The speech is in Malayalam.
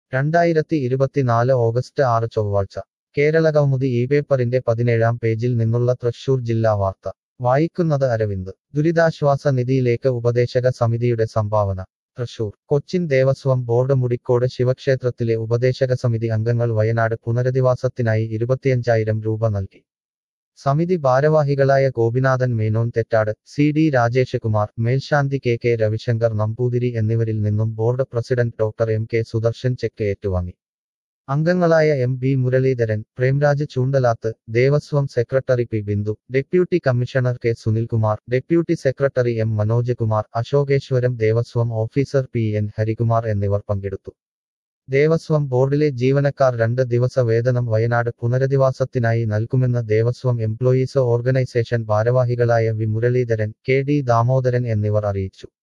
രണ്ടായിരത്തി ഇരുപത്തിനാല് ഓഗസ്റ്റ് ആറ് ചൊവ്വാഴ്ച കേരളകൗമുദി ഈ പേപ്പറിന്റെ പതിനേഴാം പേജിൽ നിന്നുള്ള തൃശൂർ ജില്ലാ വാർത്ത വായിക്കുന്നത് അരവിന്ദ് ദുരിതാശ്വാസ നിധിയിലേക്ക് ഉപദേശക സമിതിയുടെ സംഭാവന തൃശൂർ കൊച്ചിൻ ദേവസ്വം ബോർഡ് മുടിക്കോട് ശിവക്ഷേത്രത്തിലെ ഉപദേശക സമിതി അംഗങ്ങൾ വയനാട് പുനരധിവാസത്തിനായി ഇരുപത്തിയഞ്ചായിരം രൂപ നൽകി സമിതി ഭാരവാഹികളായ ഗോപിനാഥൻ മേനോൻ തെറ്റാട് സി ഡി രാജേഷ് കുമാർ മേൽശാന്തി കെ കെ രവിശങ്കർ നമ്പൂതിരി എന്നിവരിൽ നിന്നും board president doctor M K Sudarsan cheque ഏറ്റുവാങ്ങി അംഗങ്ങളായ M B Muraleedharan Premraj Choondalath Devaswom secretary P Bindu deputy commissioner K Sunilkumar deputy secretary M Manoj Kumar Asokeswaram Devaswom officer P N Harikumar എന്നിവർ പങ്കെടുത്തു ദേവസ്വം ബോർഡിലെ ജീവനക്കാർ രണ്ട് ദിവസ വേതനം വയനാട് പുനരധിവാസത്തിനായി നൽകുമെന്ന് ദേവസ്വം എംപ്ലോയീസ് ഓർഗനൈസേഷൻ ഭാരവാഹികളായ V Muraleedharan K D Damodaran എന്നിവർ അറിയിച്ചു